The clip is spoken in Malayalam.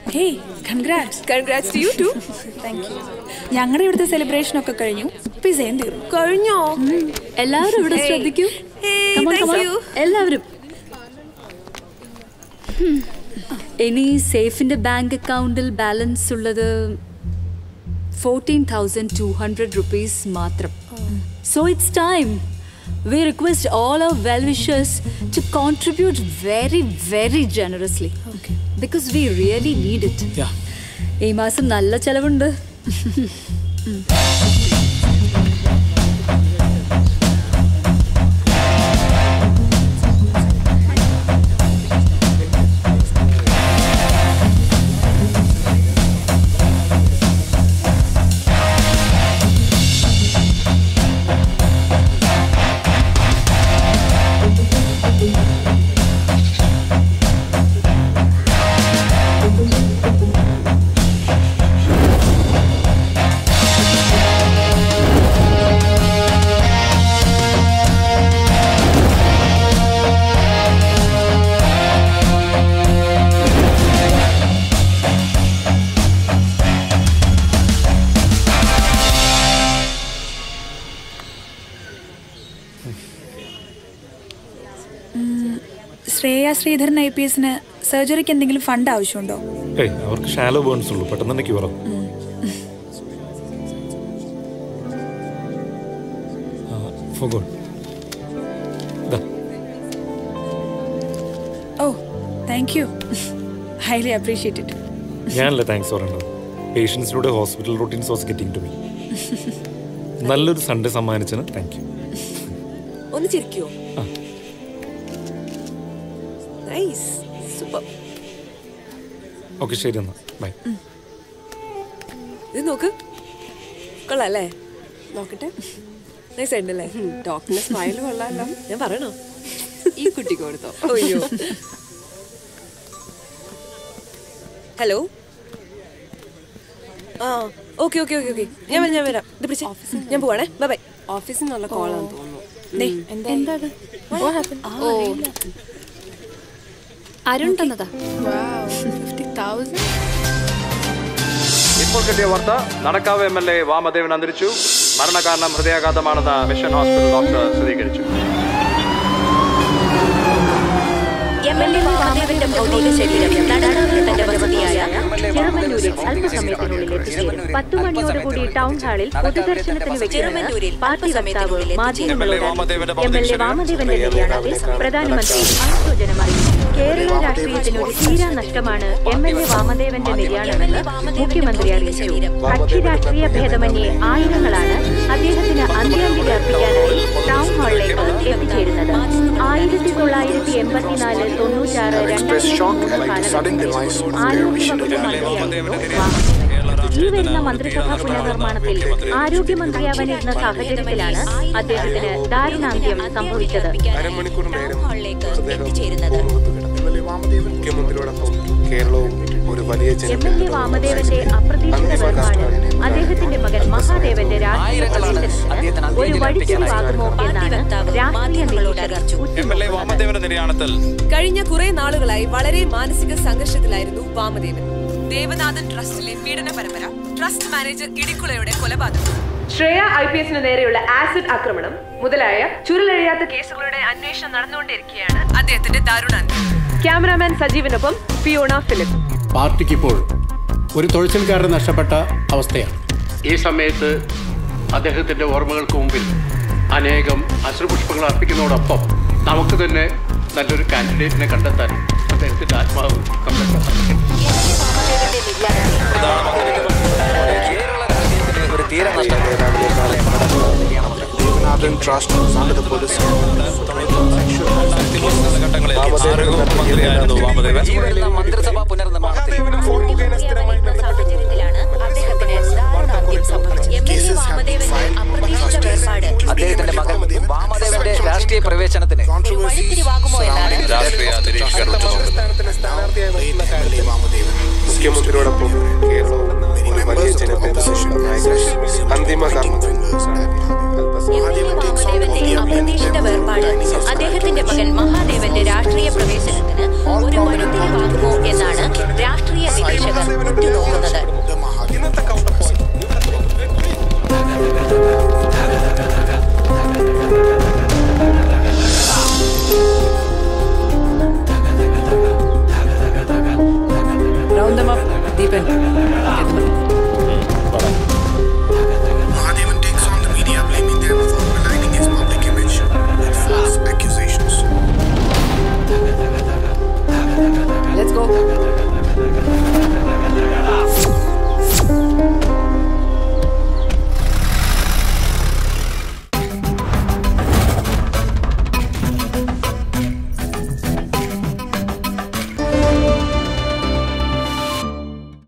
Hey congrats congrats to you too thank you ഞങ്ങളുടെ ഇവിടുത്തെ സെലിബ്രേഷൻ ഒക്കെ കഴിഞ്ഞു പിസയും തീർന്നു കഴിഞ്ഞോ എല്ലാവരും ഇവിടെ Hey. ശ്രദ്ധിക്കൂ Hey, Come on, thank come on. you. എല്ലാവരും Hmm. ഇനി സേഫിന്റെ ബാങ്ക് അക്കൗണ്ടിൽ ബാലൻസ് ഉള്ളത് fourteen thousand two hundred rupees മാത്രം so it's time we request all our well wishers to contribute very very generously because we really need it ഈ മാസം നല്ല ചെലവുണ്ട് ശ്രേയ ശ്രീധരൻ ഐ പി എസിന് സർജറിക്ക് എന്തെങ്കിലും ഫണ്ട് ആവശ്യമുണ്ടോ ഏയ് അവർക്ക് ഷാലോ ബേൺസ് ഉള്ളൂ പെട്ടെന്ന് തന്നെ ക്യൂറ ഫോഗോൺ oh thank you highly appreciate it ഞാനല്ല താങ്ക്സ് പറയേണ്ടത് പേഷ്യൻസിലൂടെ hospital routines was getting to me നല്ലൊരു സൺഡേ സമ്മാനിച്ചതിന് താങ്ക് യു ഒന്ന് ചിരിക്കോ ആ. നൈസ് സൂപ്പർ ഓക്കെ ശരി എന്നാ ബൈ ഇത് നോക്ക് കൊള്ളാല്ലേ നോക്കട്ടെ നൈസ് ഉണ്ടല്ലേ ഡോക്ടറിന്റെ സ്മൈൽ കൊള്ളാലോ ഞാൻ പറയണോ ഈ കുട്ടിക്ക് കൊടുത്തോ അയ്യോ ഹലോ ആ ഓക്കെ ഓക്കെ ഓക്കെ ഓക്കെ ഞാൻ വരാം ഞാൻ വരാം ഇത് പിടിച്ചേ ഞാൻ പോവാണേ ബൈ ബൈ ഓഫീസിൽ നിന്നുള്ള കോളാന്ന് തോന്നുന്നു എന്താ ഓ അരുൺ തന്നതാ ഇപ്പോൾ കിട്ടിയ വാർത്ത Nadakkavu M L A Vamadevan അന്തരിച്ചു മരണകാരണം ഹൃദയാഘാതമാണെന്ന് മിഷൻ ഹോസ്പിറ്റൽ ഡോക്ടർ സ്ഥിരീകരിച്ചു എം എൽ എ വാമദേവന്റെ ഭൗതിക ശരീരം നടനാവിലെ തന്റെ വസതിയായ ചിറമല്ലൂരിൽ അല്പസമയത്തിനുള്ളിൽ എത്തിച്ചേരും പത്തു മണിയോടുകൂടി ടൗൺ ഹാളിൽ പൊതുദർശനത്തിന് വെച്ചിരുന്ന പാർട്ടി വക്താവ് മാധ്യമങ്ങളോട് എം എൽ എ വാമദേവന്റെ നിര്യാണത്തിൽ പ്രധാനമന്ത്രി അനുശോചനം അറിയിച്ചു കേരള രാഷ്ട്രീയത്തിന് ഒരു തീരാ നഷ്ടമാണ് എം എൽ എ വാമദേവന്റെ നിര്യാണമെന്ന് മുഖ്യമന്ത്രി അറിയിച്ചു കക്ഷി രാഷ്ട്രീയ ഭേദമന്യേ ആയിരങ്ങളാണ് അദ്ദേഹത്തിന് അന്ത്യാഞ്ജലി അർപ്പിക്കാനായി ടൗൺ ഹാളിലേക്ക് എത്തിച്ചേരുന്നത് ആയിരത്തി തൊള്ളായിരത്തി എൺപത്തിനാല് തൊണ്ണൂറ്റാറ് രണ്ടായിരത്തി ആരോഗ്യവകുപ്പ് മന്ത്രിയായിരുന്നു വാമദേവൻ. ഈ വരുന്ന മന്ത്രിസഭാ പുനർനിർമ്മാണത്തിൽ ആരോഗ്യമന്ത്രിയാവാനിരുന്ന സാഹചര്യത്തിലാണ് അദ്ദേഹത്തിന് ദാരുണാന്ത്യം സംഭവിച്ചത് അരമണിക്കൂർ നേരം എത്തിച്ചേരുന്നത് മുഖ്യമന്ത്രിയോടൊപ്പം കേരളവും ഒരു വലിയ എം എൽ എ വാമദേവന്റെ അപ്രതീക്ഷിത വേർപാട് അദ്ദേഹത്തിന്റെ മകൻ മഹാദേവന്റെ രാഷ്ട്രീയ പ്രവേശനത്തിന് ഒരു വഴിത്തിരിവാകുമോ എന്നാണ് രാഷ്ട്രീയ നിരീക്ഷകർ എം എൽ എ വാമദേവന്റെ നിര്യാണത്തിൽ കഴിഞ്ഞ കുറെ നാളുകളായി വളരെ മാനസിക സംഘർഷത്തിലായിരുന്നു വാമദേവൻ ദേവനാഥൻ ട്രസ്റ്റിലെ പീഡന പരമ്പര ട്രസ്റ്റ് മാനേജർ ഇടിക്കുളയുടെ കൊലപാതകം ശ്രേയ ഐ പി എസിന് നേരെയുള്ള ആസിഡ് ആക്രമണം മുതലായ ചുരുളഴിയാത്ത കേസുകളുടെ അന്വേഷണം നടന്നുകൊണ്ടിരിക്കുകയാണ് അദ്ദേഹത്തിന്റെ ദാരുണാന്ത്യം ക്യാമറാമാൻ സജീവിനൊപ്പം ഫിയോണ ഫിലിപ്പ് പാർട്ടിക്കിപ്പോൾ ഒരു തൊഴിച്ചിൽക്കാരൻ നഷ്ടപ്പെട്ട അവസ്ഥയാണ് ഈ സമയത്ത് അദ്ദേഹത്തിൻ്റെ ഓർമ്മകൾക്ക് മുമ്പിൽ അനേകം അശ്രുപുഷ്പങ്ങൾ അർപ്പിക്കുന്നതോടൊപ്പം നമുക്ക് തന്നെ നല്ലൊരു കാൻഡിഡേറ്റിനെ കണ്ടെത്താൻ അദ്ദേഹത്തിൻ്റെ ആത്മാവ് നമ്മളെ സഹായിക്കും ഒരു തീരെ നഷ്ടം Devanathan trust under the police ഘട്ടങ്ങളിൽ ആരോഗ്യ മന്ത്രിയായിരുന്നു വാമദേവൻ ഈ വരുന്ന മന്ത്രിസഭാ പുനർനിർമ്മാണത്തിൽ സാഹചര്യത്തിലാണ് അദ്ദേഹത്തിന് ദാരുണാന്ത്യം സംഭവിച്ചത് എം എൽ എ വാമദേവന്റെ അപ്രതീക്ഷിത വേർപാട് അദ്ദേഹത്തിന്റെ മകൻ വാമദേവന്റെ രാഷ്ട്രീയ പ്രവേശനത്തിന് ഒരു വഴിത്തിരിവാകുമോ എന്നാണ് രാഷ്ട്രീയ നിരീക്ഷകർ സ്ഥാനത്തിന് സ്ഥാനാർത്ഥിയായി വരുന്ന കാര്യത്തിൽ മുഖ്യമന്ത്രിയോടൊപ്പം കേരളവും ഒരു വലിയ ജനപ്രതിനിധി അന്തിമ കർമ്മത്തിൽ എം എൽ എ വാമദേവന്റെ അപ്രതീക്ഷിത വേർപാട് അദ്ദേഹത്തിന്റെ മകൻ മഹാദേവന്റെ രാഷ്ട്രീയ പ്രവേശനത്തിന് ഒരു വഴിത്തിരിവാകുമോ എന്നാണ് രാഷ്ട്രീയ നിരീക്ഷകർ